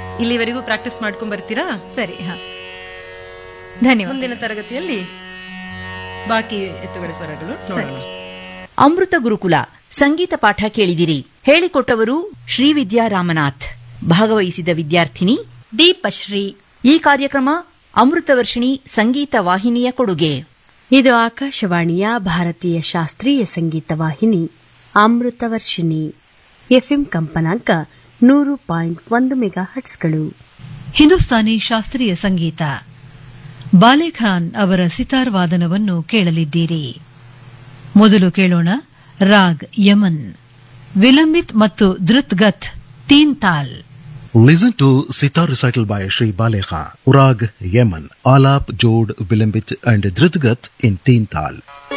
ಇಲ್ಲಿವರೆಗೂ ಪ್ರಾಕ್ಟೀಸ್ ಮಾಡ್ಕೊಂಡ್ ಬರ್ತೀರಾ ಸರಿ ಹಾ ಧನ್ಯವಾದ ಮುಂದಿನ ತರಗತಿಯಲ್ಲಿ ಬಾಕಿ ಎತ್ತುಗಳ ಸ್ವರಗಳು ನೋಡೋಣ ಅಮೃತ ಗುರುಕುಲ ಸಂಗೀತ ಪಾಠ ಕೇಳಿದಿರಿ ಹೇಳಿಕೊಟ್ಟವರು ಶ್ರೀವಿದ್ಯಾ ರಾಮನಾಥ್ ಭಾಗವಹಿಸಿದ ವಿದ್ಯಾರ್ಥಿನಿ ದೀಪಶ್ರೀ ಈ ಕಾರ್ಯಕ್ರಮ ಅಮೃತ ವರ್ಷಿಣಿ ಸಂಗೀತ ವಾಹಿನಿಯ ಕೊಡುಗೆ ಇದು ಆಕಾಶವಾಣಿಯ ಭಾರತೀಯ ಶಾಸ್ತ್ರೀಯ ಸಂಗೀತ ವಾಹಿನಿ ಅಮೃತವರ್ಷಿಣಿ ಎಫ್ಎಂ ಕಂಪನಾಂಕ ನೂರು ಪಾಯಿಂಟ್ ಒಂದು ಮೆಗಾ ಹಟ್ಸ್ಗಳು ಹಿಂದೂಸ್ತಾನಿ ಶಾಸ್ತ್ರೀಯ ಸಂಗೀತ ಬಾಲೆಖಾನ್ ಅವರ ಸಿತಾರ್ ವಾದನವನ್ನು ಕೇಳಲಿದ್ದೀರಿ ಮೊದಲು ಕೇಳೋಣ ರಾಗ್ ಯಮನ್ ವಿಲಂಬಿತ್ ಮತ್ತು ಧೃತ್ಗತ್ ತೀನ್ ತಾಲ್ Listen to sitar recital by Sri Balekha, Urag, Yemen, Alap, Jod, Vilambit and Dritgat in Teen Tal.